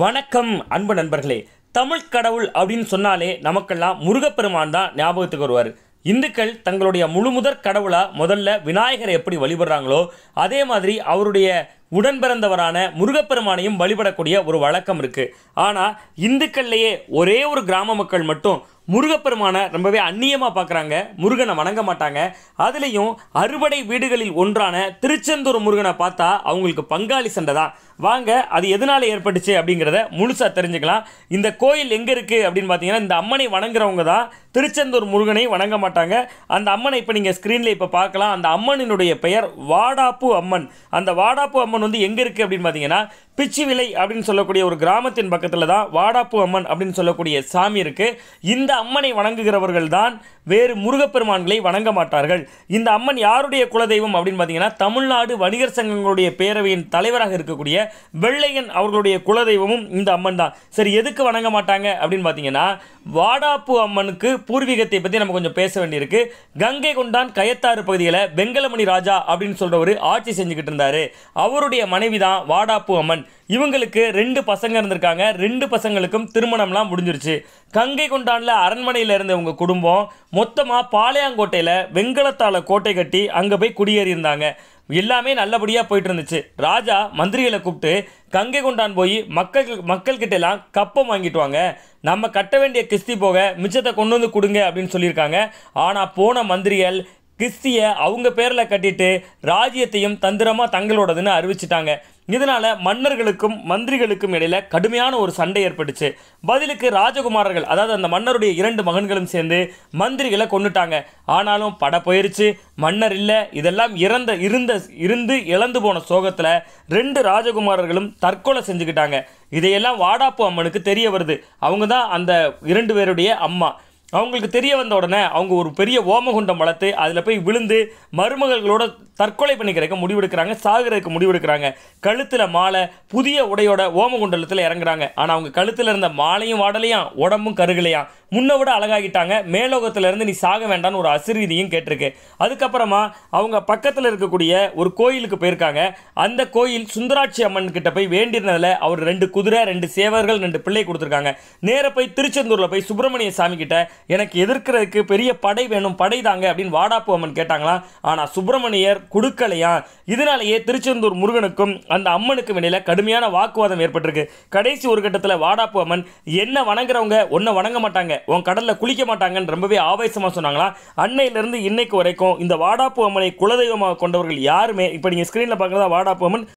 வணக்கம் அன்பு நண்பர்களே தமிழ் கடவுள் அப்படின்னு சொன்னாலே நமக்கெல்லாம் முருகப்பெருமான் தான் ஞாபகத்துக்கு வருவார் இந்துக்கள் தங்களுடைய முழுமுதற் கடவுளா முதல்ல விநாயகரை எப்படி வழிபடுறாங்களோ அதே மாதிரி அவருடைய உடன் பிறந்தவரான முருகப்பெருமானையும் வழிபடக்கூடிய ஒரு வழக்கம் இருக்கு ஆனால் இந்துக்கள்லேயே ஒரே ஒரு கிராம மக்கள் மட்டும் முருகப்பெருமானை ரொம்பவே அந்நியமாக பார்க்குறாங்க முருகனை வணங்க மாட்டாங்க அதுலேயும் அறுபடை வீடுகளில் ஒன்றான திருச்செந்தூர் முருகனை பார்த்தா அவங்களுக்கு பங்காளி சண்டை தான் வாங்க அது எதனால் ஏற்பட்டுச்சு அப்படிங்கிறத முழுசாக தெரிஞ்சுக்கலாம் இந்த கோயில் எங்கே இருக்குது அப்படின்னு பார்த்தீங்கன்னா இந்த அம்மனை வணங்குறவங்க தான் திருச்செந்தூர் முருகனை வணங்க மாட்டாங்க அந்த அம்மனை இப்போ நீங்கள் ஸ்க்ரீனில் இப்போ பார்க்கலாம் அந்த அம்மனினுடைய பெயர் வாடாப்பு அம்மன் அந்த வாடாப்பு அம்மன் வந்து எங்கே இருக்குது அப்படின்னு பார்த்தீங்கன்னா பிச்சுவிலை அப்படின்னு சொல்லக்கூடிய ஒரு கிராமத்தின் பக்கத்தில் தான் வாடாப்பு அம்மன் அப்படின்னு சொல்லக்கூடிய சாமி இருக்குது இந்த அம்மனை வணங்குகிறவர்கள் தான் வேறு முருகப்பெருமான்களை வணங்க மாட்டார்கள் இந்த அம்மன் யாருடைய குலதெய்வம் அப்படின்னு பார்த்தீங்கன்னா தமிழ்நாடு வணிகர் சங்கங்களுடைய பேரவையின் தலைவராக இருக்கக்கூடிய வெள்ளையன் அவர்களுடைய குலதெய்வமும் இந்த அம்மன் தான் சரி எதுக்கு வணங்க மாட்டாங்க அப்படின்னு பார்த்தீங்கன்னா வாடாப்பு அம்மனுக்கு பூர்வீகத்தை பற்றி நம்ம கொஞ்சம் பேச வேண்டியிருக்கு கங்கை கொண்டான் கயத்தாறு பகுதியில் வெங்கலமணி ராஜா அப்படின்னு சொல்கிறவர் ஆட்சி செஞ்சுக்கிட்டு இருந்தார் அவருடைய மனைவி தான் வாடாப்பு அம்மன் இவங்களுக்கு ரெண்டு பசங்க இருந்திருக்காங்க ரெண்டு பசங்களுக்கும் திருமணம்லாம் முடிஞ்சிருச்சு கங்கை கொண்டான்ல அரண்மனையில் இருந்த உங்க குடும்பம் மொத்தமாக பாளையங்கோட்டையில் வெங்கலத்தால கோட்டை கட்டி அங்கே போய் குடியேறியிருந்தாங்க எல்லாமே நல்லபடியாக போயிட்டு இருந்துச்சு ராஜா மந்திரிகளை கூப்பிட்டு கங்கை கொண்டான் போய் மக்கள் மக்கள்கிட்ட எல்லாம் கப்பம் வாங்கிட்டு வாங்க நம்ம கட்ட வேண்டிய கிஸ்தி போக மிச்சத்தை கொண்டு வந்து கொடுங்க அப்படின்னு சொல்லியிருக்காங்க ஆனால் போன மந்திரிகள் கிறிஸ்தியை அவங்க பேரில் கட்டிட்டு ராஜ்யத்தையும் தந்திரமாக தங்களோடதுன்னு அறிவிச்சிட்டாங்க இதனால மன்னர்களுக்கும் மந்திரிகளுக்கும் இடையில கடுமையான ஒரு சண்டை ஏற்பட்டுச்சு பதிலுக்கு ராஜகுமாரர்கள் அதாவது அந்த மன்னருடைய இரண்டு மகன்களும் சேர்ந்து மந்திரிகளை கொண்டுட்டாங்க ஆனாலும் பட போயிருச்சு மன்னர் இல்லை இதெல்லாம் இறந்த இருந்த இருந்து இழந்து போன சோகத்தில் ரெண்டு ராஜகுமாரர்களும் தற்கொலை செஞ்சுக்கிட்டாங்க இதையெல்லாம் வாடாப்பு அம்மனுக்கு தெரிய வருது அவங்க தான் அந்த இரண்டு பேருடைய அம்மா அவங்களுக்கு தெரிய வந்த உடனே அவங்க ஒரு பெரிய ஓமகுண்டம் வளர்த்து அதில் போய் விழுந்து மருமகள்களோட தற்கொலை பண்ணிக்கிறதுக்கு முடிவெடுக்கிறாங்க சாகிறதுக்கு முடிவெடுக்கிறாங்க கழுத்தில் மாலை புதிய உடையோட ஓமகுண்டலத்தில் இறங்குறாங்க ஆனால் அவங்க கழுத்தில் இருந்த மாலையும் வாடலையாம் உடம்பும் கருகலையாம் முன்ன விட அழகாகிட்டாங்க மேலோகத்துல இருந்து நீ சாக வேண்டாம்னு ஒரு அசிரீதியும் கேட்டிருக்கு அதுக்கப்புறமா அவங்க பக்கத்தில் இருக்கக்கூடிய ஒரு கோயிலுக்கு போயிருக்காங்க அந்த கோயில் சுந்தராட்சி அம்மன் கிட்ட போய் வேண்டியிருந்ததில் அவர் ரெண்டு குதிரை ரெண்டு சேவர்கள் ரெண்டு பிள்ளை கொடுத்துருக்காங்க நேர போய் திருச்செந்தூரில் போய் சுப்பிரமணிய சாமி கிட்ட எனக்கு எதிர்க்கிறதுக்கு பெரிய படை வேணும் படை தாங்க அப்படின்னு வாடாப்பு அம்மன் கேட்டாங்களாம் ஆனால் சுப்பிரமணியர் கொடுக்கலையா இதனாலேயே திருச்செந்தூர் முருகனுக்கும் அந்த அம்மனுக்கும் இடையில கடுமையான வாக்குவாதம் ஏற்பட்டிருக்கு கடைசி ஒரு கட்டத்தில் வாடாப்பு அம்மன் என்ன வணங்குறவங்க ஒன்றை வணங்க மாட்டாங்க உன் கடலில் குளிக்க மாட்டாங்கன்னு ரொம்பவே ஆவேசமாக சொன்னாங்களாம் அன்னையிலிருந்து இன்னைக்கு வரைக்கும் இந்த வாடாப்பு அம்மனை குலதெய்வமாக கொண்டவர்கள் யாருமே இப்போ நீங்கள் ஸ்க்ரீனில் பார்க்குறதா வாடாப்பு அம்மன்